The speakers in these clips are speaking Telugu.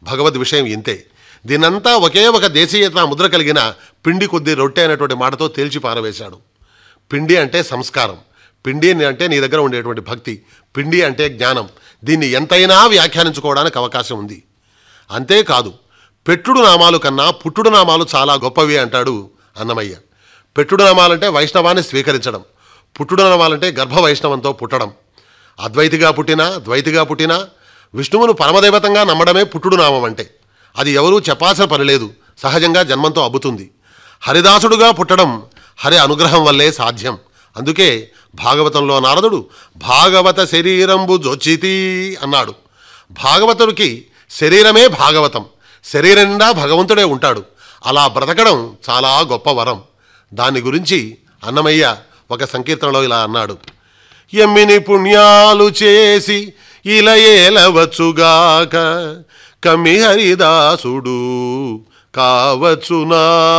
భగవద్ విషయం ఇంతే దీనంతా ఒకే ఒక దేశీయత ముద్ర కలిగిన పిండి కొద్ది రొట్టె అనేటువంటి మాటతో తేల్చి పారవేశాడు పిండి అంటే సంస్కారం పిండి అంటే నీ దగ్గర ఉండేటువంటి భక్తి పిండి అంటే జ్ఞానం దీన్ని ఎంతైనా వ్యాఖ్యానించుకోవడానికి అవకాశం ఉంది అంతేకాదు పెట్టుడు నామాలు కన్నా పుట్టుడు నామాలు చాలా గొప్పవి అంటాడు అన్నమయ్య పెట్టుడు నామాలంటే వైష్ణవాన్ని స్వీకరించడం పుట్టుడు నామాలంటే గర్భ వైష్ణవంతో పుట్టడం అద్వైతిగా పుట్టినా ద్వైతిగా పుట్టినా విష్ణువును పరమదైవతంగా నమ్మడమే పుట్టుడు నామం అంటే అది ఎవరూ చెప్పాల్సిన పని లేదు సహజంగా జన్మంతో అబ్బుతుంది హరిదాసుడుగా పుట్టడం హరి అనుగ్రహం వల్లే సాధ్యం అందుకే భాగవతంలో నారదుడు భాగవత శరీరంబు జొచ్చితి అన్నాడు భాగవతుడికి శరీరమే భాగవతం శరీరం నిండా భగవంతుడే ఉంటాడు అలా బ్రతకడం చాలా గొప్ప వరం దాని గురించి అన్నమయ్య ఒక సంకీర్తనలో ఇలా అన్నాడు ఎమ్మిని పుణ్యాలు చేసి ఇలా ఏలవచ్చుగాక కమ్మి హరిదాసుడు కావచ్చునా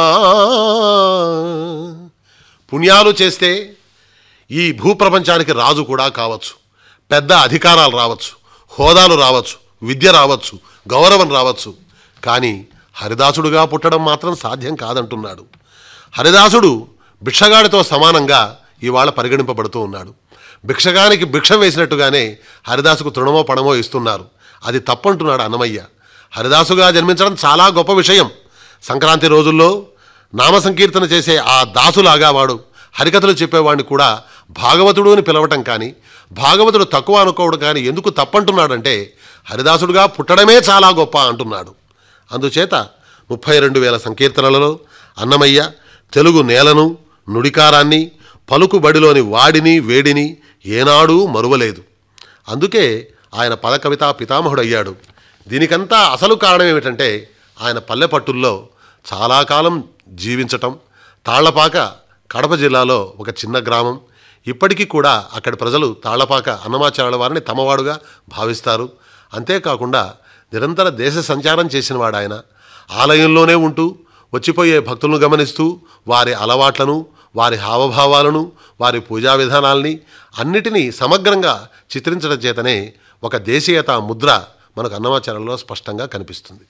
పుణ్యాలు చేస్తే ఈ భూప్రపంచానికి రాజు కూడా కావచ్చు పెద్ద అధికారాలు రావచ్చు హోదాలు రావచ్చు విద్య రావచ్చు గౌరవం రావచ్చు కానీ హరిదాసుడుగా పుట్టడం మాత్రం సాధ్యం కాదంటున్నాడు హరిదాసుడు భిక్షగాడితో సమానంగా ఇవాళ పరిగణింపబడుతూ ఉన్నాడు భిక్షగానికి భిక్షం వేసినట్టుగానే హరిదాసుకు తృణమో పణమో ఇస్తున్నారు అది తప్పంటున్నాడు అన్నమయ్య హరిదాసుగా జన్మించడం చాలా గొప్ప విషయం సంక్రాంతి రోజుల్లో నామ సంకీర్తన చేసే ఆ దాసులాగా వాడు హరికథలు చెప్పేవాడిని కూడా భాగవతుడు అని పిలవటం కానీ భాగవతుడు తక్కువ అనుకోవడం కానీ ఎందుకు తప్పంటున్నాడంటే హరిదాసుడుగా పుట్టడమే చాలా గొప్ప అంటున్నాడు అందుచేత ముప్పై రెండు వేల సంకీర్తనలలో అన్నమయ్య తెలుగు నేలను నుడికారాన్ని పలుకుబడిలోని వాడిని వేడిని ఏనాడూ మరువలేదు అందుకే ఆయన పదకవితా పితామహుడయ్యాడు దీనికంతా అసలు కారణం ఏమిటంటే ఆయన పల్లె పట్టుల్లో చాలా కాలం జీవించటం తాళ్లపాక కడప జిల్లాలో ఒక చిన్న గ్రామం ఇప్పటికీ కూడా అక్కడి ప్రజలు తాళ్లపాక అన్నమాచార్యుల వారిని తమవాడుగా భావిస్తారు అంతేకాకుండా నిరంతర దేశ సంచారం చేసినవాడు ఆయన ఆలయంలోనే ఉంటూ వచ్చిపోయే భక్తులను గమనిస్తూ వారి అలవాట్లను వారి హావభావాలను వారి పూజా విధానాల్ని అన్నిటినీ సమగ్రంగా చిత్రించడం చేతనే ఒక దేశీయత ముద్ర మనకు అన్నమాచారంలో స్పష్టంగా కనిపిస్తుంది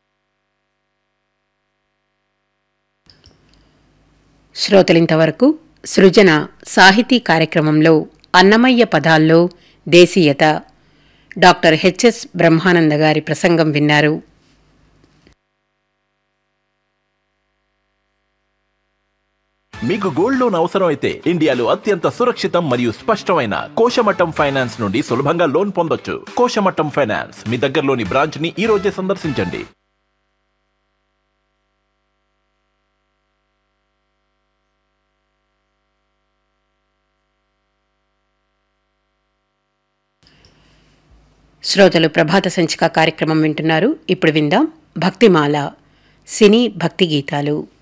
శ్రోతలింతవరకు సృజన సాహితీ కార్యక్రమంలో అన్నమయ్య పదాల్లో దేశీయత డాక్టర్ హెచ్ఎస్ బ్రహ్మానంద గారి ప్రసంగం విన్నారు మీకు గోల్డ్ లోన్ అవసరం అయితే ఇండియాలో అత్యంత సురక్షితం మరియు స్పష్టమైన కోశమట్టం ఫైనాన్స్ నుండి సులభంగా లోన్ పొందొచ్చు కోశమట్టం ఫైనాన్స్ మీ దగ్గరలోని బ్రాంచ్ ని ఈ రోజే సందర్శించండి శ్రోతలు ప్రభాత సంచిక కార్యక్రమం వింటున్నారు ఇప్పుడు విందాం భక్తిమాల సినీ భక్తి గీతాలు